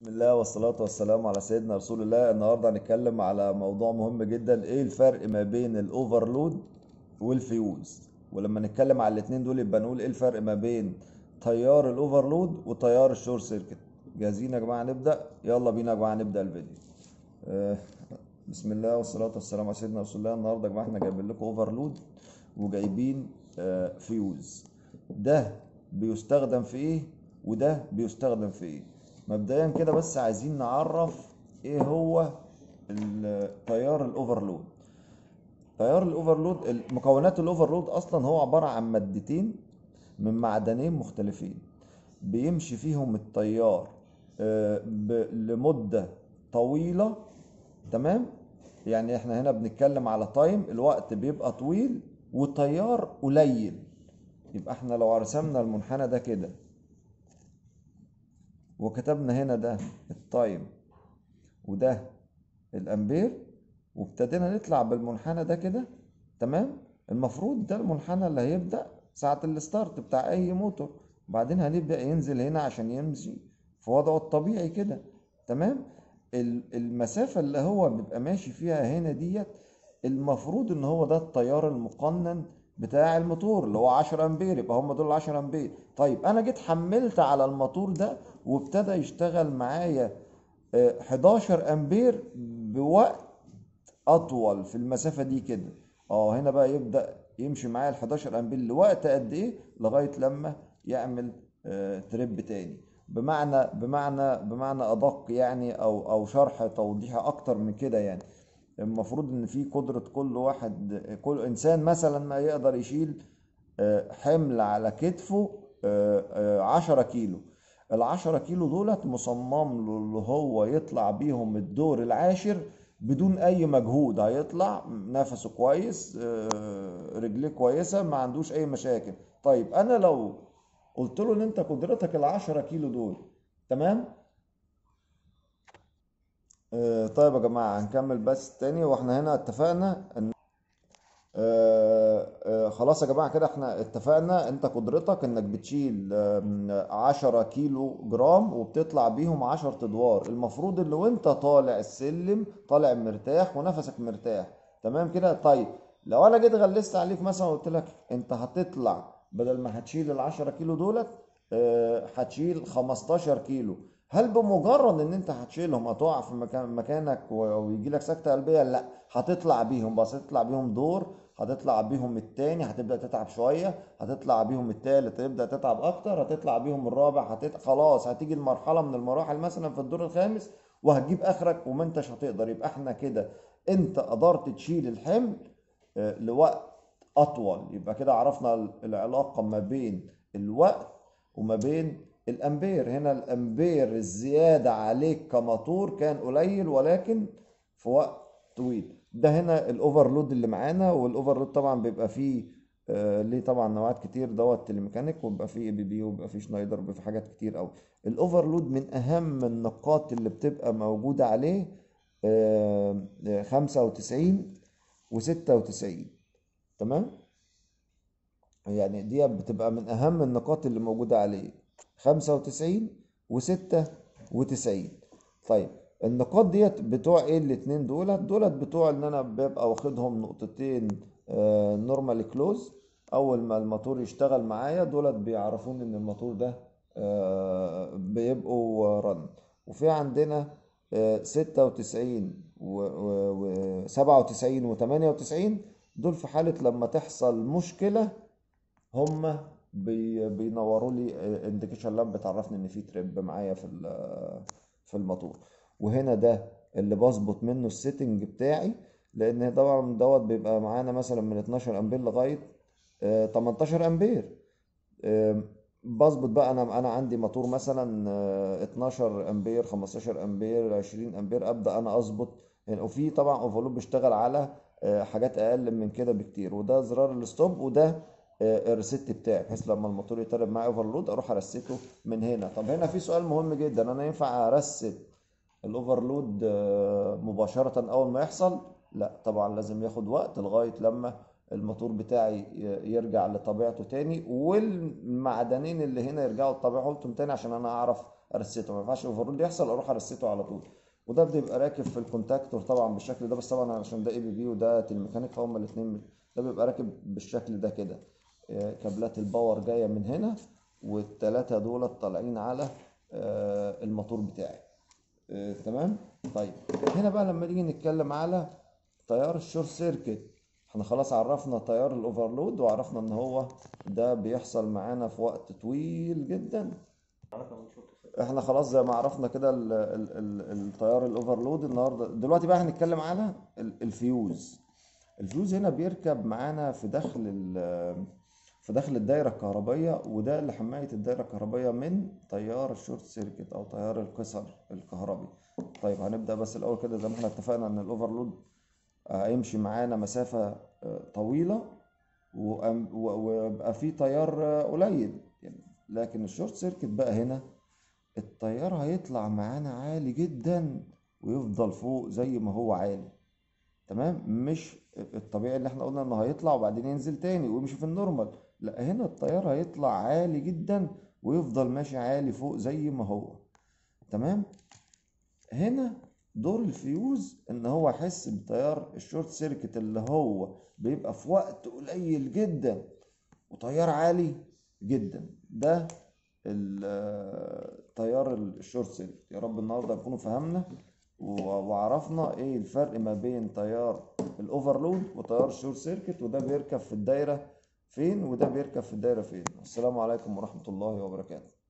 بسم الله والصلاة والسلام على سيدنا رسول الله النهاردة هنتكلم على موضوع مهم جدا ايه الفرق ما بين الاوفرلود والفيوز ولما نتكلم على الاتنين دول يبقى نقول ايه الفرق ما بين تيار الاوفرلود وتيار الشورت سيركت جاهزين يا جماعة نبدأ يلا بينا يا جماعة نبدأ الفيديو آه، بسم الله والصلاة والسلام على سيدنا رسول الله النهاردة يا جماعة احنا جايبين لكم اوفرلود وجايبين آه، فيوز ده بيستخدم في ايه وده بيستخدم في ايه مبدئيا كده بس عايزين نعرف ايه هو التيار الاوفرلود تيار الاوفرلود مكونات الاوفرلود اصلا هو عبارة عن مادتين من معدنين مختلفين بيمشي فيهم التيار آه، ب- لمدة طويلة تمام يعني احنا هنا بنتكلم على تايم الوقت بيبقى طويل والتيار قليل يبقى احنا لو رسمنا المنحنى ده كده وكتبنا هنا ده التايم وده الامبير وابتدينا نطلع بالمنحنى ده كده تمام المفروض ده المنحنى اللي هيبدأ ساعة الستارت بتاع اي موتور وبعدين هنبدأ ينزل هنا عشان يمشي في وضعه الطبيعي كده تمام ال- المسافة اللي هو بيبقى ماشي فيها هنا ديت المفروض ان هو ده التيار المقنن بتاع الموتور اللي هو 10 امبير يبقى هم دول 10 امبير طيب انا جيت حملت على الموتور ده وابتدى يشتغل معايا آه، 11 امبير بوقت اطول في المسافه دي كده اه هنا بقى يبدا يمشي معايا ال 11 امبير لوقت قد ايه لغايه لما يعمل آه، تريب تاني بمعنى بمعنى بمعنى ادق يعني او او شرح توضيحي اكتر من كده يعني المفروض ان في قدره كل واحد كل انسان مثلا ما يقدر يشيل آه، حمل على كتفه آه، آه، 10 كيلو العشرة كيلو دولت مصمم له اللي هو يطلع بيهم الدور العاشر بدون اي مجهود هيطلع نفسه كويس آه، رجليه كويسة ما عندوش اي مشاكل طيب انا لو قلت له ان انت قدرتك العشرة كيلو دول تمام آه، طيب يا جماعة هنكمل بس تاني واحنا هنا اتفقنا ان آه، آه، خلاص يا جماعة كده احنا اتفقنا انت قدرتك انك بتشيل آم، عشرة كيلو جرام وبتطلع بيهم عشر ادوار المفروض اللي وانت طالع السلم طالع مرتاح ونفسك مرتاح تمام كده طيب لو انا جيت غلست عليك مثلا وقلت لك انت هتطلع بدل ما هتشيل العشرة كيلو دولت آه، هتشيل 15 كيلو هل بمجرد ان انت هتشيلهم هتقع في مكان مكانك و- ويجي لك سكتة قلبية لا هتطلع بيهم بس هتطلع بيهم دور هتطلع بيهم التاني هتبدأ تتعب شوية هتطلع بيهم التالت هتبدأ تتعب اكتر هتطلع بيهم الرابع هتت... خلاص هتيجي المرحلة من المراحل مثلا في الدور الخامس وهتجيب اخرك وما انتش هتقدر يبقى احنا كده انت قدرت تشيل الحمل آه، لوقت اطول يبقى كده عرفنا ال- العلاقة ما بين الوقت وما بين الامبير هنا الامبير الزيادة عليك كموتور كان قليل ولكن في وقت طويل ده هنا الاوفرلود اللي معانا والاوفرلود طبعا بيبقى فيه آه ليه طبعا نوعات كتير دوت تليميكانيك وبيبقى فيه اي بي بي وبيبقى فيه شنايدر وبيبقى فيه حاجات كتير قوي الاوفرلود من اهم النقاط اللي بتبقى موجودة عليه آه 95 و96 تمام يعني دي بتبقى من اهم النقاط اللي موجودة عليه 95 و96 طيب النقاط ديت بتوع ايه الاتنين دولت دولت بتوع ان انا ببقى واخدهم نقطتين نورمالي كلوز اول ما الموتور يشتغل معايا دولت بيعرفوني ان الموتور ده آه، بيبقوا رن وفي عندنا آه، 96 و 97 و 98 دول في حالة لما تحصل مشكلة هم بي بينوروا لي انديكيشن لامب بتعرفني ان في تريب معايا في ال- في الموتور وهنا ده اللي بظبط منه السيتنج بتاعي لان طبعا دوت بيبقى معانا مثلا من 12 امبير لغايه آه، 18 امبير آم، بظبط بقى انا انا عندي موتور مثلا آه، 12 امبير 15 امبير 20 امبير ابدا انا اظبط يعني وفي طبعا اوفرلود بيشتغل على آه، حاجات اقل من كده بكتير وده زرار الستوب وده آه، الريست بتاعي بحيث لما الموتور يطلب معايا اوفرلود اروح ارسته من هنا طب هنا في سؤال مهم جدا انا ينفع ارست الاوفرلود آه، مباشرة اول ما يحصل لا طبعا لازم ياخد وقت لغاية لما الموتور بتاعي ي- يرجع لطبيعته تاني والمعدنين اللي هنا يرجعوا لطبيعتهم تاني عشان انا اعرف ارسته ما ينفعش الاوفرلود يحصل اروح ارسته على طول وده بيبقى راكب في الكونتاكتور طبعا بالشكل ده بس طبعا عشان ده اي بي بي وده تلميكانيك فهم الاثنين ده بيبقى راكب بالشكل ده كده آه، كابلات الباور جايه من هنا والتلاتة دول طالعين على آه، الموتور بتاعي آه، تمام طيب هنا بقى لما نيجي نتكلم على تيار الشورت سيركت احنا خلاص عرفنا تيار الاوفرلود وعرفنا ان هو ده بيحصل معانا في وقت طويل جدا احنا خلاص زي ما عرفنا كده ال- ال- ال- التيار الاوفرلود النهارده دلوقتي بقى هنتكلم على ال- الفيوز الفيوز هنا بيركب معانا في داخل ال- في داخل الدايره الكهربائيه وده لحمايه الدايره الكهربائيه من تيار الشورت سيركت او تيار القصر الكهربي طيب هنبدا بس الاول كده زي ما احنا اتفقنا ان الاوفرلود هيمشي معانا مسافه آه، طويله وأم- و- ويبقى فيه تيار آه، قليل يعني لكن الشورت سيركت بقى هنا التيار هيطلع معانا عالي جدا ويفضل فوق زي ما هو عالي تمام مش الطبيعي اللي احنا قلنا انه هيطلع وبعدين ينزل تاني ويمشي في النورمال لا هنا التيار هيطلع عالي جدا ويفضل ماشي عالي فوق زي ما هو تمام هنا دور الفيوز ان هو يحس بتيار الشورت سيركت اللي هو بيبقى في وقت قليل جدا وتيار عالي جدا ده ال- تيار الشورت سيركت يا رب النهارده نكونوا فهمنا و- وعرفنا ايه الفرق ما بين تيار الاوفرلود وتيار الشورت سيركت وده بيركب في الدايره فين وده بيركب في الدايره فين السلام عليكم ورحمه الله وبركاته